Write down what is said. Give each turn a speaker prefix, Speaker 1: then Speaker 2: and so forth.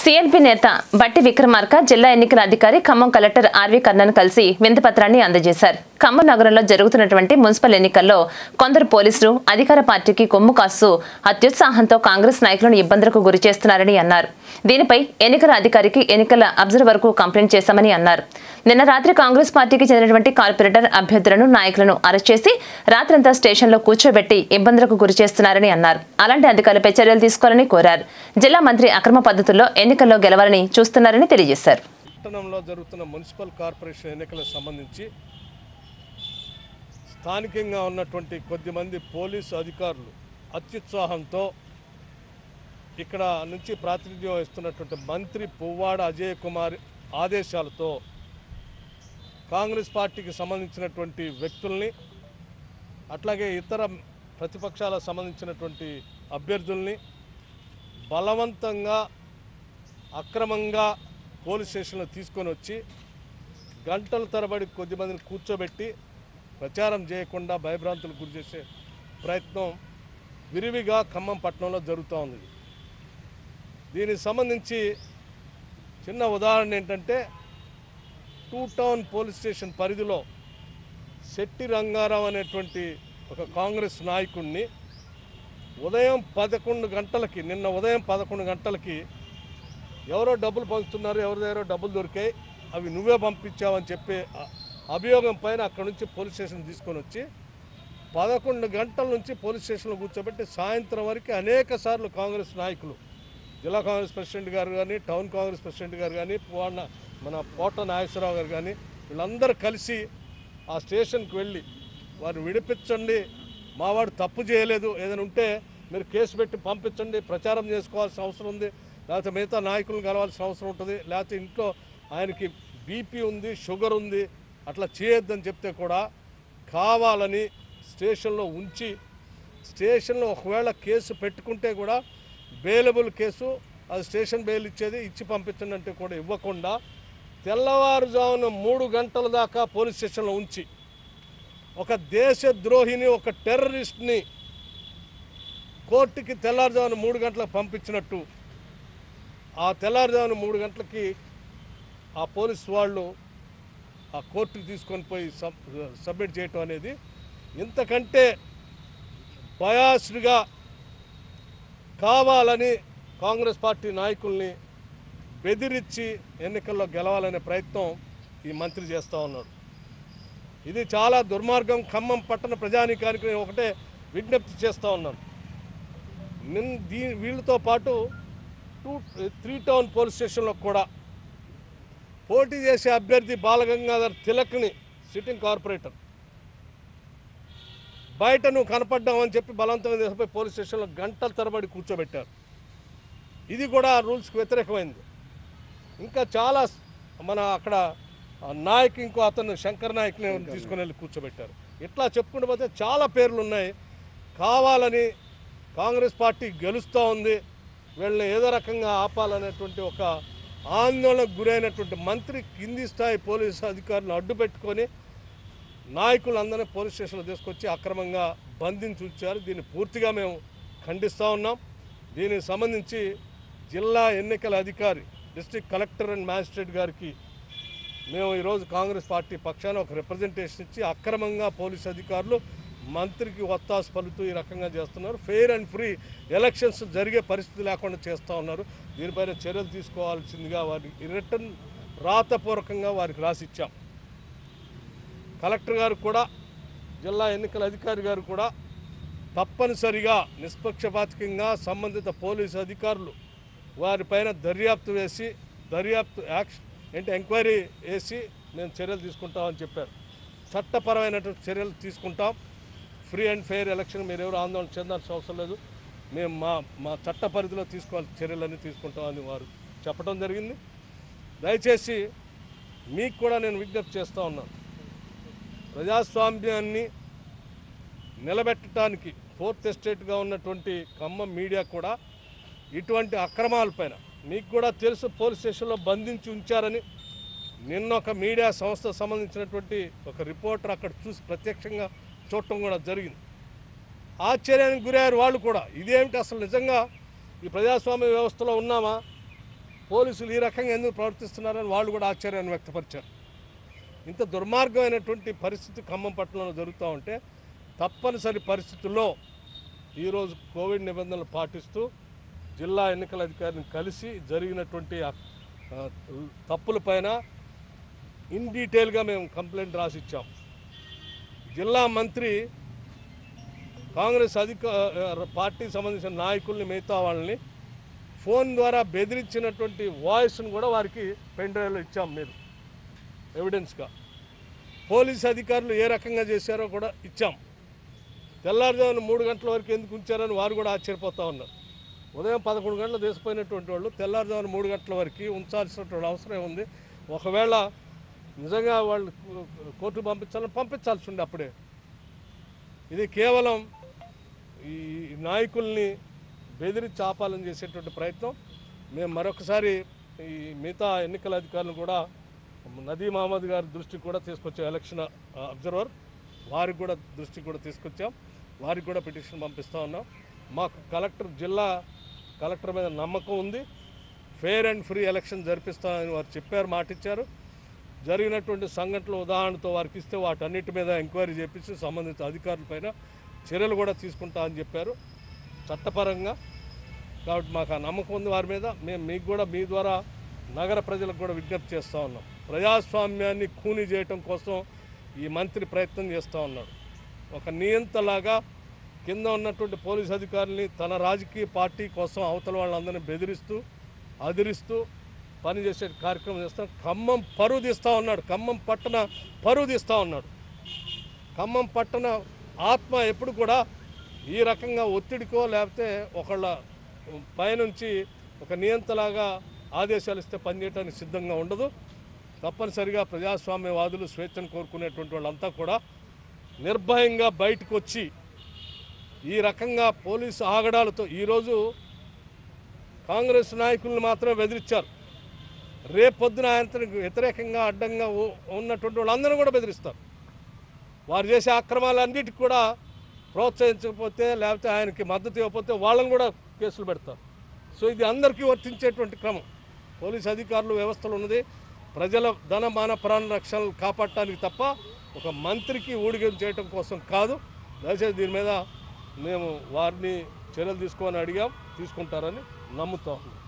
Speaker 1: CLP నేత బట్టి విక్రమార్క జిల్లా ఎన్నికల అధికారి ఖమ్మం కలెక్టర్ ఆర్వి కర్ణన్ కలిసి వింతపత్రాన్ని అందజేశారు ఖమ్మం నగరంలో జరుగుతున్నటువంటి మున్సిపల్ ఎన్నికల్లో కొందరు పోలీసులు అధికార పార్టీకి కొమ్ము కాస్తూ అత్యుత్సాహంతో కాంగ్రెస్ నాయకులను ఇబ్బందులకు గురి చేస్తున్నారని అన్నారు దీనిపై ఎన్నికల అధికారికి ఎన్నికల అబ్జర్వర్ కు కంప్లైంట్ చేశామని అన్నారు నిన్న రాత్రి కాంగ్రెస్ పార్టీకి చెందినటువంటి కార్పొరేటర్ అభ్యర్థులను నాయకులను అరెస్ట్ చేసి రాత్రంతా స్టేషన్లో కూర్చోబెట్టి ఇబ్బందులకు గురి చేస్తున్నారని అన్నారు అలాంటి అధికారులపై చర్యలు తీసుకోవాలని కోరారు జిల్లా మంత్రి అక్రమ పద్ధతుల్లో ఎన్నికల్లో గెలవాలని చూస్తున్నారని తెలియజేశారు
Speaker 2: పట్టణంలో జరుగుతున్న మున్సిపల్ కార్పొరేషన్ ఎన్నికలకు సంబంధించి స్థానికంగా ఉన్నటువంటి కొద్దిమంది పోలీసు అధికారులు అత్యుత్సాహంతో ఇక్కడ నుంచి ప్రాతినిధ్యం వహిస్తున్నటువంటి మంత్రి పువ్వాడ అజయ్ కుమార్ ఆదేశాలతో కాంగ్రెస్ పార్టీకి సంబంధించినటువంటి వ్యక్తుల్ని అట్లాగే ఇతర ప్రతిపక్షాలకు సంబంధించినటువంటి అభ్యర్థుల్ని బలవంతంగా అక్రమంగా పోలీస్ స్టేషన్లో తీసుకొని వచ్చి గంటల తరబడి కొద్దిమందిని కూర్చోబెట్టి ప్రచారం చేయకుండా భయభ్రాంతులకు గురి చేసే ప్రయత్నం విరివిగా ఖమ్మం పట్టణంలో జరుగుతూ ఉంది దీనికి సంబంధించి చిన్న ఉదాహరణ ఏంటంటే టూ టౌన్ పోలీస్ స్టేషన్ పరిధిలో శెట్టి రంగారావు అనేటువంటి ఒక కాంగ్రెస్ నాయకుడిని ఉదయం పదకొండు గంటలకి నిన్న ఉదయం పదకొండు గంటలకి ఎవరో డబ్బులు పంచుతున్నారు ఎవరి దగ్గర డబ్బులు దొరికాయి అవి నువ్వే పంపించావని చెప్పే అ- అభియోగం పైన అక్కడ నుంచి పోలీస్ స్టేషన్ తీసుకొని వచ్చి పదకొండు గంటల నుంచి పోలీస్ స్టేషన్లో కూర్చోబెట్టి సాయంత్రం వరకు అనేక సార్లు కాంగ్రెస్ నాయకులు జిల్లా కాంగ్రెస్ ప్రెసిడెంట్ గారు కానీ టౌన్ కాంగ్రెస్ ప్రెసిడెంట్ గారు కానీ పోన్న మన పోట నాగేశ్వరరావు గారు కానీ వీళ్ళందరూ కలిసి ఆ స్టేషన్కి వెళ్ళి వారిని విడిపించండి మావాడు తప్పు చేయలేదు ఏదైనా ఉంటే మీరు కేసు పెట్టి పంపించండి ప్రచారం చేసుకోవాల్సిన అవసరం ఉంది లేకపోతే మిగతా నాయకులను కలవాల్సిన అవసరం ఉంటుంది లేకపోతే ఇంట్లో ఆయనకి బీపీ ఉంది షుగర్ ఉంది అట్లా చేయొద్దని చెప్తే కూడా కావాలని స్టేషన్లో ఉంచి స్టేషన్లో ఒకవేళ కేసు పెట్టుకుంటే కూడా బెయిలబుల్ కేసు అది స్టేషన్ బెయిల్ ఇచ్చేది ఇచ్చి పంపించండి అంటే కూడా ఇవ్వకుండా తెల్లవారుజామున మూడు గంటల దాకా పోలీస్ స్టేషన్లో ఉంచి ఒక దేశద్రోహిని ఒక టెర్రరిస్ట్ని కోర్టుకి తెల్లారుజామున మూడు గంటలకు పంపించినట్టు ఆ తెల్లారుజామున మూడు గంటలకి ఆ పోలీస్ వాళ్ళు ఆ కోర్టుకి తీసుకొని పోయి సబ్ సబ్మిట్ చేయటం అనేది ఇంతకంటే బయాస్డ్గా కావాలని కాంగ్రెస్ పార్టీ నాయకుల్ని బెదిరించి ఎన్నికల్లో గెలవాలనే ప్రయత్నం ఈ మంత్రి చేస్తూ ఉన్నాడు ఇది చాలా దుర్మార్గం ఖమ్మం పట్టణ ప్రజానీకానికి నేను ఒకటే విజ్ఞప్తి చేస్తూ ఉన్నాను నిన్ దీ వీళ్ళతో పాటు టూ త్రీ టౌన్ పోలీస్ స్టేషన్లో కూడా పోటీ చేసే అభ్యర్థి బాలగంగాధర్ తిలక్ని సిట్టింగ్ కార్పొరేటర్ బయట నువ్వు కనపడ్డావని చెప్పి బలవంతంగా తీసుకుపోయి పోలీస్ స్టేషన్లో గంటల తరబడి కూర్చోబెట్టారు ఇది కూడా రూల్స్కి వ్యతిరేకమైంది ఇంకా చాలా స్- మన అక్కడ ఆ నాయక్ ఇంకో అతను శంకర్ నాయక్ని తీసుకుని వెళ్ళి కూర్చోబెట్టారు ఇట్లా చెప్పుకుంటూ పోతే చాలా పేర్లు ఉన్నాయి కావాలని కాంగ్రెస్ పార్టీ గెలుస్తూ ఉంది వీళ్ళని ఏదో రకంగా ఆపాలనేటువంటి ఒక ఆందోళనకు గురైనటువంటి మంత్రి కింది స్థాయి పోలీసు అధికారులను అడ్డు పెట్టుకొని నాయకులందరినీ పోలీస్ స్టేషన్లో తీసుకొచ్చి అక్రమంగా బంధించి ఉంచారు దీన్ని పూర్తిగా మేము ఖండిస్తూ ఉన్నాం దీనికి సంబంధించి జిల్లా ఎన్నికల అధికారి డిస్ట్రిక్ట్ కలెక్టర్ అండ్ మ్యాజిస్ట్రేట్ గారికి మేము ఈరోజు కాంగ్రెస్ పార్టీ పక్షాన ఒక రిప్రజెంటేషన్ ఇచ్చి అక్రమంగా పోలీస్ అధికారులు మంత్రికి ఒత్తాసు పలుతూ ఈ రకంగా చేస్తున్నారు ఫెయిర్ అండ్ ఫ్రీ ఎలక్షన్స్ జరిగే పరిస్థితి లేకుండా చేస్తూ ఉన్నారు దీనిపైన చర్యలు తీసుకోవాల్సిందిగా వారికి రిటర్న్ రాతపూర్వకంగా వారికి రాసిచ్చాం కలెక్టర్ గారు కూడా జిల్లా ఎన్నికల అధికారి గారు కూడా తప్పనిసరిగా నిష్పక్షపాతకంగా సంబంధిత పోలీసు అధికారులు వారిపైన దర్యాప్తు వేసి దర్యాప్తు యాక్షన్ ఏంటి ఎంక్వైరీ వేసి మేము చర్యలు తీసుకుంటామని చెప్పారు చట్టపరమైనటువంటి చర్యలు తీసుకుంటాం ఫ్రీ అండ్ ఫెయిర్ ఎలక్షన్ మీరు ఎవరు ఆందోళన చెందాల్సిన అవసరం లేదు మేము మా మా చట్ట పరిధిలో తీసుకోవాల్సిన చర్యలన్నీ తీసుకుంటామని వారు చెప్పడం జరిగింది దయచేసి మీకు కూడా నేను విజ్ఞప్తి చేస్తూ ఉన్నాను ప్రజాస్వామ్యాన్ని నిలబెట్టడానికి ఫోర్త్ ఎస్టేట్గా ఉన్నటువంటి ఖమ్మం మీడియా కూడా ఇటువంటి అక్రమాలపైన మీకు కూడా తెలుసు పోలీస్ స్టేషన్లో బంధించి ఉంచారని నిన్న ఒక మీడియా సంస్థ సంబంధించినటువంటి ఒక రిపోర్టర్ అక్కడ చూసి ప్రత్యక్షంగా చూడటం కూడా జరిగింది ఆశ్చర్యానికి గురయ్యారు వాళ్ళు కూడా ఇదేమిటి అసలు నిజంగా ఈ ప్రజాస్వామ్య వ్యవస్థలో ఉన్నామా పోలీసులు ఈ రకంగా ఎందుకు ప్రవర్తిస్తున్నారని వాళ్ళు కూడా ఆశ్చర్యాన్ని వ్యక్తపరిచారు ఇంత దుర్మార్గమైనటువంటి పరిస్థితి ఖమ్మం పట్టణంలో జరుగుతూ ఉంటే తప్పనిసరి పరిస్థితుల్లో ఈరోజు కోవిడ్ నిబంధనలు పాటిస్తూ జిల్లా ఎన్నికల అధికారిని కలిసి జరిగినటువంటి ఆ, ఆ, తప్పులపైన ఇన్ డీటెయిల్గా మేము కంప్లైంట్ రాసి ఇచ్చాం జిల్లా మంత్రి కాంగ్రెస్ అధిక ఆ, పార్టీకి సంబంధించిన నాయకుల్ని మిగతా వాళ్ళని ఫోన్ ద్వారా బెదిరించినటువంటి వాయిస్ను కూడా వారికి పెన్ డ్రైవ్లో ఇచ్చాం మీరు ఎవిడెన్స్గా పోలీస్ అధికారులు ఏ రకంగా చేశారో కూడా ఇచ్చాం తెల్లారుజామున మూడు గంటల వరకు ఎందుకు ఉంచారని వారు కూడా ఆశ్చర్యపోతా ఉన్నారు ఉదయం పదకొండు గంటలు దేశపోయినటువంటి వాళ్ళు తెల్లారుజామున మూడు గంటల వరకు ఉంచాల్సినటువంటి అవసరం ఉంది ఒకవేళ నిజంగా వాళ్ళు కోర్టు పంపించాలని పంపించాల్సి ఉండే అప్పుడే ఇది కేవలం ఈ నాయకుల్ని బెదిరించి ఆపాలని చేసేటువంటి ప్రయత్నం మేము మరొకసారి ఈ మిగతా ఎన్నికల అధికారులను కూడా నదీం అహ్మద్ గారి దృష్టికి కూడా తీసుకొచ్చాం ఎలక్షన్ అబ్జర్వర్ వారికి కూడా దృష్టికి కూడా తీసుకొచ్చాం వారికి కూడా పిటిషన్ పంపిస్తూ ఉన్నాం మాకు కలెక్టర్ జిల్లా కలెక్టర్ మీద నమ్మకం ఉంది ఫెయిర్ అండ్ ఫ్రీ ఎలక్షన్ జరిపిస్తామని వారు చెప్పారు మాటిచ్చారు జరిగినటువంటి సంఘటనల ఉదాహరణతో వారికి ఇస్తే వాటన్నిటి మీద ఎంక్వైరీ చేపించి సంబంధిత అధికారులపైన చర్యలు కూడా తీసుకుంటా అని చెప్పారు చట్టపరంగా కాబట్టి మాకు ఆ నమ్మకం ఉంది వారి మీద మేము మీకు కూడా మీ ద్వారా నగర ప్రజలకు కూడా విజ్ఞప్తి చేస్తూ ఉన్నాం ప్రజాస్వామ్యాన్ని ఖూనీ చేయటం కోసం ఈ మంత్రి ప్రయత్నం చేస్తూ ఉన్నాడు ఒక నియంతలాగా కింద ఉన్నటువంటి పోలీస్ అధికారుల్ని తన రాజకీయ పార్టీ కోసం అవతల వాళ్ళందరినీ బెదిరిస్తూ అదిరిస్తూ పనిచేసే కార్యక్రమం చేస్తాం ఖమ్మం పరువు తీస్తూ ఉన్నాడు ఖమ్మం పట్టణ పరువు తీస్తూ ఉన్నాడు ఖమ్మం పట్టణ ఆత్మ ఎప్పుడు కూడా ఈ రకంగా ఒత్తిడికో లేకపోతే ఒకళ్ళ పైనుంచి ఒక నియంతలాగా ఆదేశాలు ఇస్తే పనిచేయడానికి సిద్ధంగా ఉండదు తప్పనిసరిగా ప్రజాస్వామ్యవాదులు స్వేచ్ఛను కోరుకునేటువంటి వాళ్ళంతా కూడా నిర్భయంగా బయటకు వచ్చి ఈ రకంగా పోలీసు ఆగడాలతో ఈరోజు కాంగ్రెస్ నాయకులను మాత్రమే బెదిరించారు రేపొద్దున ఆయనకు వ్యతిరేకంగా అడ్డంగా ఉ- ఉన్నటువంటి వాళ్ళందరూ కూడా బెదిరిస్తారు వారు చేసే అక్రమాలన్నిటికి కూడా ప్రోత్సహించకపోతే లేకపోతే ఆయనకి మద్దతు ఇవ్వకపోతే వాళ్ళని కూడా కేసులు పెడతారు సో ఇది అందరికీ వర్తించేటువంటి క్రమం పోలీస్ అధికారులు వ్యవస్థలు ఉన్నది ప్రజల ధన మాన ప్రాణ రక్షణలు కాపాడటానికి తప్ప ఒక మంత్రికి ఊడిగం చేయటం కోసం కాదు దయచేసి దీని మీద మేము వారిని చర్యలు తీసుకోమని అడిగాం తీసుకుంటారని నమ్ముతాం